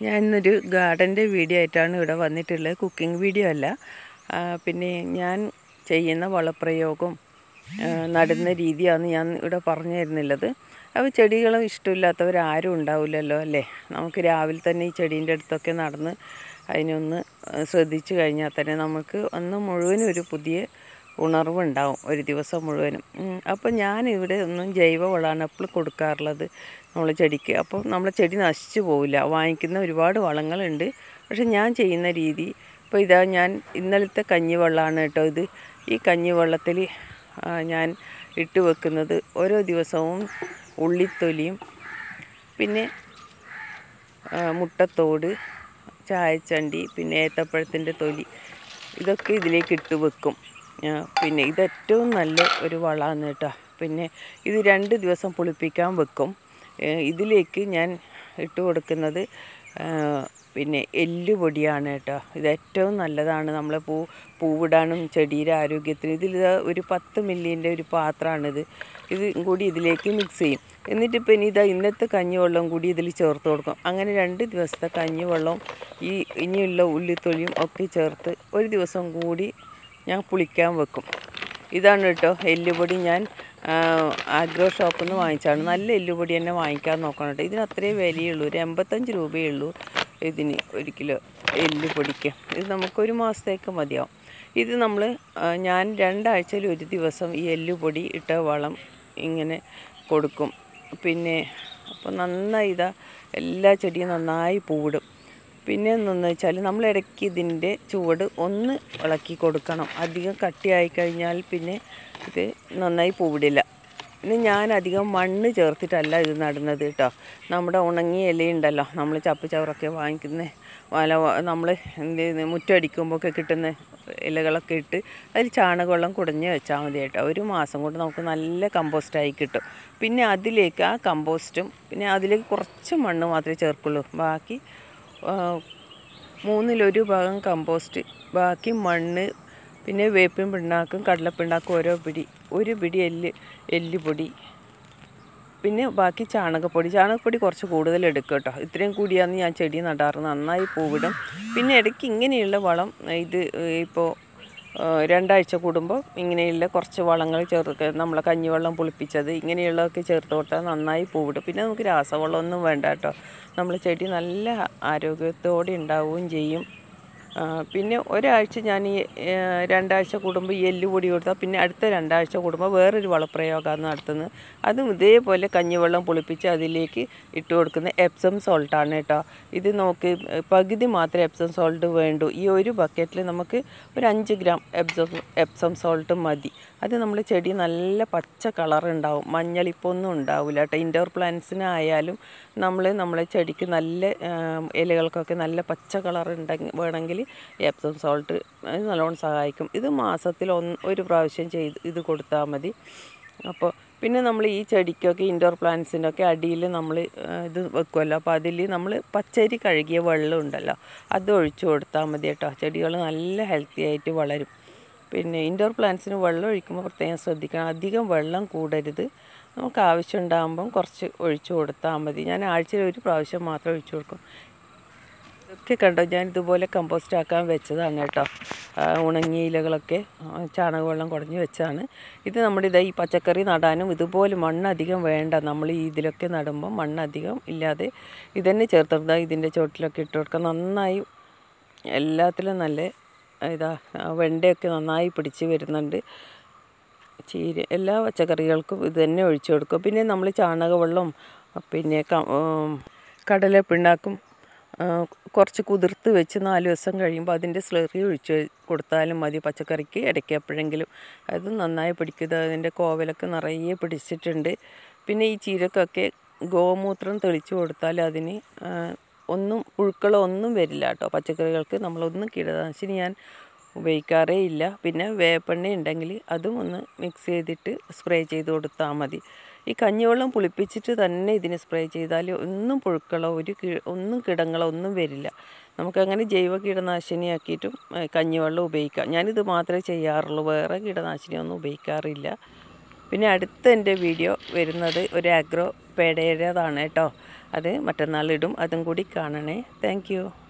ഞാൻ ഇന്നൊരു ഗാർഡൻ്റെ വീഡിയോ ആയിട്ടാണ് ഇവിടെ വന്നിട്ടുള്ളത് കുക്കിംഗ് വീഡിയോ അല്ല ആ, പിന്നെ ഞാൻ ചെയ്യുന്ന വളപ്രയോഗം ആ, നടുന്ന രീതിയാണ് ഞാൻ ഇവിടെ പറഞ്ഞു തരുന്നുള്ളത് അപ്പോൾ ചെടികൾ ഇഷ്ടമില്ലാത്തവരാരും ഉണ്ടാവില്ലല്ലോ അല്ലേ നമുക്ക് രാവിലെ തന്നെ ഈ ചെടീൻ്റെ അടുത്തൊക്കെ നടന്ന് അതിനൊന്ന് ശ്രദ്ധിച്ചു കഴിഞ്ഞാൽ തന്നെ നമുക്ക് അന്ന് മുഴുവനും ഒരു പുതിയ ഉണർവുണ്ടാവും ഒരു ദിവസം മുഴുവനും ഉം, അപ്പോൾ ഞാൻ ഇവിടെ ഒന്നും ജൈവ വളമാണ് എപ്പോഴും കൊടുക്കാറുള്ളത് നമ്മൾ ചെടിക്ക് അപ്പോൾ നമ്മളെ ചെടി നശിച്ചു പോവില്ല വാങ്ങിക്കുന്ന ഒരുപാട് വളങ്ങളുണ്ട് പക്ഷെ ഞാൻ ചെയ്യുന്ന രീതി ഇപ്പോൾ ഇതാ ഞാൻ ഇന്നലത്തെ കഞ്ഞിവെള്ളമാണ് കേട്ടോ ഇത് ഈ കഞ്ഞിവെള്ളത്തിൽ ഞാൻ ഇട്ട് വെക്കുന്നത് ഓരോ ദിവസവും ഉള്ളിത്തൊലിയും പിന്നെ ആ, മുട്ടത്തോട് ചായച്ചണ്ടി പിന്നെ ഏത്തപ്പഴത്തിൻ്റെ തൊലി ഇതൊക്കെ ഇതിലേക്ക് ഇട്ട് വെക്കും ആ, പിന്നെ ഇത് ഏറ്റവും നല്ല ഒരു വളമാണ് കേട്ടോ പിന്നെ ഇത് രണ്ട് ദിവസം പുളിപ്പിക്കാൻ വെക്കും ഏ, ഇതിലേക്ക് ഞാൻ ഇട്ട് കൊടുക്കുന്നത് ആ, പിന്നെ എല്ലുപൊടിയാണ് കേട്ടോ ഇത് ഏറ്റവും നല്ലതാണ് നമ്മളെ പൂ പൂവിടാനും ചെടിയുടെ ആരോഗ്യത്തിന് ഇതിൽ ഇതാ ഒരു പത്ത് മില്ലിൻ്റെ ഒരു പാത്രമാണിത് ഇത് കൂടി ഇതിലേക്ക് മിക്സ് ചെയ്യും എന്നിട്ട് ഇപ്പം ഇനി ഇതാ ഇന്നത്തെ കഞ്ഞിവെള്ളം കൂടി ഇതിൽ ചേർത്ത് കൊടുക്കും അങ്ങനെ രണ്ട് ദിവസത്തെ കഞ്ഞിവെള്ളം ഈ ഇനിയുള്ള ഉള്ളിത്തൊലിയും ഒക്കെ ചേർത്ത് ഒരു ദിവസം കൂടി ഞാൻ പുളിക്കാൻ വെക്കും ഇതാണ് കേട്ടോ എല്ലുപൊടി ഞാൻ ആഗ്രോ ഷോപ്പിൽ നിന്ന് വാങ്ങിച്ചാണ് നല്ല എല്ലുപൊടി തന്നെ വാങ്ങിക്കാൻ നോക്കണം കേട്ടോ ഇതിന് അത്രേ വിലയുള്ളൂ ഒരു എൺപത്തഞ്ച് രൂപയേ ഉള്ളൂ ഇതിന് ഒരു കിലോ എല്ലുപൊടിക്ക് ഇത് നമുക്കൊരു മാസത്തേക്ക് മതിയാവും ഇത് നമ്മൾ ഞാൻ രണ്ടാഴ്ചയിൽ ഒരു ദിവസം ഈ എല്ലുപൊടി ഇട്ട വളം ഇങ്ങനെ കൊടുക്കും പിന്നെ അപ്പോൾ നന്നായി ഇതാ എല്ലാ ചെടിയും നന്നായി പൂവിടും പിന്നെ എന്തെന്ന് വെച്ചാൽ നമ്മൾ ഇടയ്ക്ക് ഇതിൻ്റെ ചുവട് ഒന്ന് ഇളക്കി കൊടുക്കണം അധികം കട്ടിയായി കഴിഞ്ഞാൽ പിന്നെ ഇത് നന്നായി പൂവിടില്ല പിന്നെ ഞാൻ അധികം മണ്ണ് ചേർത്തിട്ടല്ല ഇത് നടുന്നത് കേട്ടോ നമ്മുടെ ഉണങ്ങിയ ഇലയുണ്ടല്ലോ നമ്മൾ ചപ്പ് ചവറൊക്കെ വാങ്ങിക്കുന്ന വല നമ്മൾ എന്ത് ചെയ്യുന്നത് മുറ്റടിക്കുമ്പോഴൊക്കെ കിട്ടുന്ന ഇലകളൊക്കെ ഇട്ട് അതിൽ ചാണകവെള്ളം കുടഞ്ഞ് വെച്ചാൽ മതി കേട്ടോ ഒരു മാസം കൊണ്ട് നമുക്ക് നല്ല കമ്പോസ്റ്റായി കിട്ടും പിന്നെ അതിലേക്ക് ആ കമ്പോസ്റ്റും പിന്നെ അതിലേക്ക് കുറച്ച് മണ്ണ് മാത്രമേ ചേർക്കുള്ളൂ ബാക്കി ആ, മൂന്നിലൊരു ഭാഗം കമ്പോസ്റ്റ് ബാക്കി മണ്ണ് പിന്നെ വേപ്പിൻ പിണ്ണാക്കും കടലപ്പിണ്ണാക്കും ഓരോ പിടി ഒരു പിടി എല്ല് എല്ലുപൊടി പിന്നെ ബാക്കി ചാണകപ്പൊടി ചാണകപ്പൊടി കുറച്ച് കൂടുതൽ എടുക്കും കേട്ടോ ഇത്രയും കൂടിയാണ് ഞാൻ ചെടി നടാറ് നന്നായി പൂവിടും പിന്നെ ഇടയ്ക്ക് ഇങ്ങനെയുള്ള വളം ഇത് ഇപ്പോൾ രണ്ടാഴ്ച കൂടുമ്പോൾ ഇങ്ങനെയുള്ള കുറച്ച് വളങ്ങൾ ചേർത്ത് നമ്മളെ കഞ്ഞിവെള്ളം പുളിപ്പിച്ചത് ഇങ്ങനെയുള്ളതൊക്കെ ചേർത്ത് കൊടുത്താൽ നന്നായി പൂവിടും പിന്നെ നമുക്ക് രാസവളമൊന്നും വേണ്ട കേട്ടോ നമ്മൾ ചെടി നല്ല ആരോഗ്യത്തോടെ ഉണ്ടാവുകയും ചെയ്യും ആ, പിന്നെ ഒരാഴ്ച ഞാൻ ഈ ഏ, രണ്ടാഴ്ച കൂടുമ്പോൾ ഈ എല്ലുപൊടി കൊടുത്താൽ പിന്നെ അടുത്ത രണ്ടാഴ്ച കൂടുമ്പോൾ വേറൊരു വളപ്രയോഗമാണ് നടത്തുന്നത് അതും ഇതേപോലെ കഞ്ഞിവെള്ളം പുളിപ്പിച്ച് അതിലേക്ക് ഇട്ട് കൊടുക്കുന്ന എപ്സം സോൾട്ടാണ് കേട്ടോ ഇത് നമുക്ക് പകുതി മാത്രമേ എപ്സം സോൾട്ട് വേണ്ടൂ ഈ ഒരു ബക്കറ്റിൽ നമുക്ക് ഒരു അഞ്ച് ഗ്രാം എപ്സം എപ്സം സോൾട്ട് മതി അത് നമ്മൾ ചെടി നല്ല പച്ച കളർ ഉണ്ടാവും മഞ്ഞളിപ്പൊന്നും ഉണ്ടാവില്ല കേട്ടോ ഇൻഡോർ പ്ലാന്റ്സിനായാലും നമ്മൾ നമ്മളെ ചെടിക്ക് നല്ല ആം, ഇലകൾക്കൊക്കെ നല്ല പച്ച കളർ ഉണ്ടെങ്കിൽ വേണമെങ്കിൽ എപ്സം സോൾട്ട് അത് നല്ലോണം സഹായിക്കും ഇത് മാസത്തിൽ ഒന്ന് ഒരു പ്രാവശ്യം ചെയ്ത് ഇത് കൊടുത്താൽ മതി അപ്പോൾ പിന്നെ നമ്മൾ ഈ ചെടിക്കൊക്കെ ഇൻഡോർ പ്ലാന്റ്സിൻ്റെ അടിയിൽ നമ്മൾ ഇത് വെക്കുമല്ലോ അപ്പോൾ അതിൽ നമ്മൾ പച്ചരി കഴുകിയ വെള്ളം ഉണ്ടല്ലോ അത് ഒഴിച്ചു കൊടുത്താൽ മതി കേട്ടോ ചെടികൾ നല്ല ഹെൽത്തി ആയിട്ട് വളരും പിന്നെ ഇൻഡോർ പ്ലാന്റ്സിന് വെള്ളം ഒഴിക്കുമ്പോൾ പ്രത്യേകം ശ്രദ്ധിക്കണം അധികം വെള്ളം കൂടരുത് നമുക്ക് ആവശ്യം ഉണ്ടാകുമ്പം കുറച്ച് ഒഴിച്ചു കൊടുത്താൽ മതി ഞാൻ ആഴ്ചയിൽ ഒരു പ്രാവശ്യം മാത്രം ഒഴിച്ചു കൊടുക്കും ഇതൊക്കെ കണ്ടോ ഞാൻ ഇതുപോലെ കമ്പോസ്റ്റ് ആക്കാൻ വെച്ചതാണ് കേട്ടോ ആ, ഉണങ്ങിയ ഇലകളൊക്കെ ആ, ചാണകവെള്ളം കുടഞ്ഞ് വെച്ചാണ് ഇത് നമ്മുടെ ഇതാ ഈ പച്ചക്കറി നടാനും ഇതുപോലെ മണ്ണ് അധികം വേണ്ട നമ്മൾ ഈ ഇതിലൊക്കെ നടുമ്പോൾ മണ്ണ് അധികം ഇല്ലാതെ ഇതന്നെ ചേർത്തിട്ട് ഇതിൻ്റെ ചോട്ടിലൊക്കെ ഇട്ട് കൊടുക്കാം നന്നായി എല്ലാത്തിലും നല്ല ഇതാ ആ, വെണ്ടയൊക്കെ നന്നായി പിടിച്ച് വരുന്നുണ്ട് ചീര എല്ലാ പച്ചക്കറികൾക്കും ഇത് തന്നെ ഒഴിച്ചു കൊടുക്കും പിന്നെ നമ്മൾ ചാണകവെള്ളം പിന്നെ ക- ഉം, കടല പിണ്ണാക്കും ആ, കുറച്ച് കുതിർത്ത് വെച്ച് നാല് ദിവസം കഴിയുമ്പോൾ അതിൻ്റെ സ്ലറി ഒഴിച്ച് കൊടുത്താലും മതി പച്ചക്കറിക്ക് ഇടയ്ക്ക് എപ്പോഴെങ്കിലും അത് നന്നായി പിടിക്കുന്നത് അതിൻ്റെ കോവലൊക്കെ നിറയെ പിടിച്ചിട്ടുണ്ട് പിന്നെ ഈ ചീരക്കൊക്കെ ഗോമൂത്രം തെളിച്ച് കൊടുത്താൽ അതിന് ആ, ഒന്നും പുഴുക്കളോ ഒന്നും വരില്ല കേട്ടോ പച്ചക്കറികൾക്ക് നമ്മളൊന്നും കീടനാശിനി ഞാൻ ഉപയോഗിക്കാറേ ഇല്ല പിന്നെ വേപ്പെണ്ണ ഉണ്ടെങ്കിൽ അതും ഒന്ന് മിക്സ് ചെയ്തിട്ട് സ്പ്രേ ചെയ്ത് കൊടുത്താൽ മതി ഈ കഞ്ഞിവെള്ളം പുളിപ്പിച്ചിട്ട് തന്നെ ഇതിന് സ്പ്രേ ചെയ്താൽ ഒന്നും പുഴുക്കളോ ഒരു കീ- ഒന്നും കിടങ്ങളോ ഒന്നും വരില്ല നമുക്കങ്ങനെ ജൈവ കീടനാശിനിയാക്കിയിട്ടും ഏഹ്, കഞ്ഞിവെള്ളം ഉപയോഗിക്കാം ഞാനിത് മാത്രമേ ചെയ്യാറുള്ളൂ വേറെ കീടനാശിനിയൊന്നും ഉപയോഗിക്കാറില്ല പിന്നെ അടുത്ത എൻ്റെ വീഡിയോ വരുന്നത് ഒരു ആഗ്രോ പേടയുടേതാണ് കേട്ടോ അത് മറ്റന്നാൾ ഇടും അതും കൂടി കാണണേ താങ്ക്